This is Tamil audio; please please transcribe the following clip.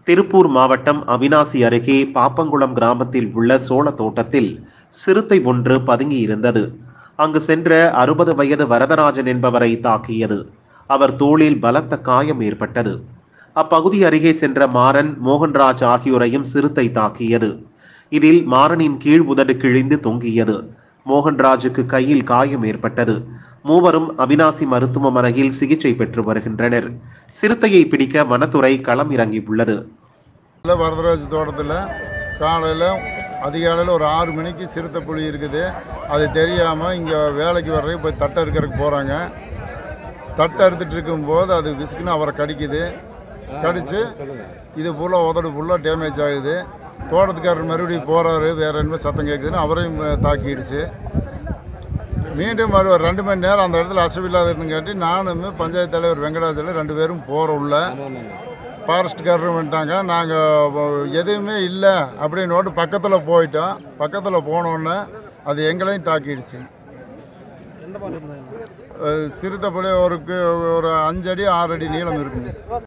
திருப்பூர் மாவட்டம் அவினாசி அருகே பாப்பங்குளம் கிராமத்தில் உள்ள சோள தோட்டத்தில் சிறுத்தை ஒன்று பதுங்கியிருந்தது அங்கு சென்ற அறுபது வயது வரதராஜன் என்பவரை தாக்கியது அவர் தோளில் பலத்த காயம் ஏற்பட்டது அப்பகுதி அருகே சென்ற மாறன் மோகன்ராஜ் ஆகியோரையும் சிறுத்தை தாக்கியது இதில் மாறனின் கீழ் உதடு கிழிந்து தொங்கியது மோகன்ராஜுக்கு கையில் காயம் ஏற்பட்டது மூவரும் அவினாசி மருத்துவமனையில் சிகிச்சை பெற்று வருகின்றனர் சிறுத்தையை பிடிக்க வனத்துறை களம் இறங்கியுள்ளது இல்லை வரதராஜ் தோட்டத்தில் காலையில் அதிகாலையில் ஒரு ஆறு மணிக்கு சிறுத்தை புலி இருக்குது அது தெரியாமல் இங்கே வேலைக்கு வர்றதுக்கு போய் தட்டை இருக்கிறதுக்கு போகிறாங்க தட்டை அறுத்துட்டு இருக்கும்போது அது விசுக்குன்னு அவரை கடிக்குது கடிச்சு இது ஃபுல்லாக உதடு ஃபுல்லாக டேமேஜ் ஆகுது தோட்டத்துக்காரர் மறுபடியும் போகிறாரு வேறு என்ன சத்தம் கேட்குதுன்னு அவரையும் தாக்கிடுச்சு மீண்டும் மறு ஒரு ரெண்டு மணி நேரம் அந்த இடத்துல அசைவில்லாத இருந்துங்காட்டி நானும் பஞ்சாயத்து தலைவர் வெங்கடாச்சலம் ரெண்டு பேரும் போகிற உள்ள ஃபாரஸ்ட்காரரும் வந்துட்டாங்க நாங்கள் எதுவுமே இல்லை அப்படின்னு பக்கத்தில் போயிட்டோம் பக்கத்தில் போனோன்னே அது எங்களையும் தாக்கிடுச்சு அஹ் சிறுத்தைப்படி ஒரு கு- ஒரு அஞ்சடி ஆறு அடி நீளம் இருக்குது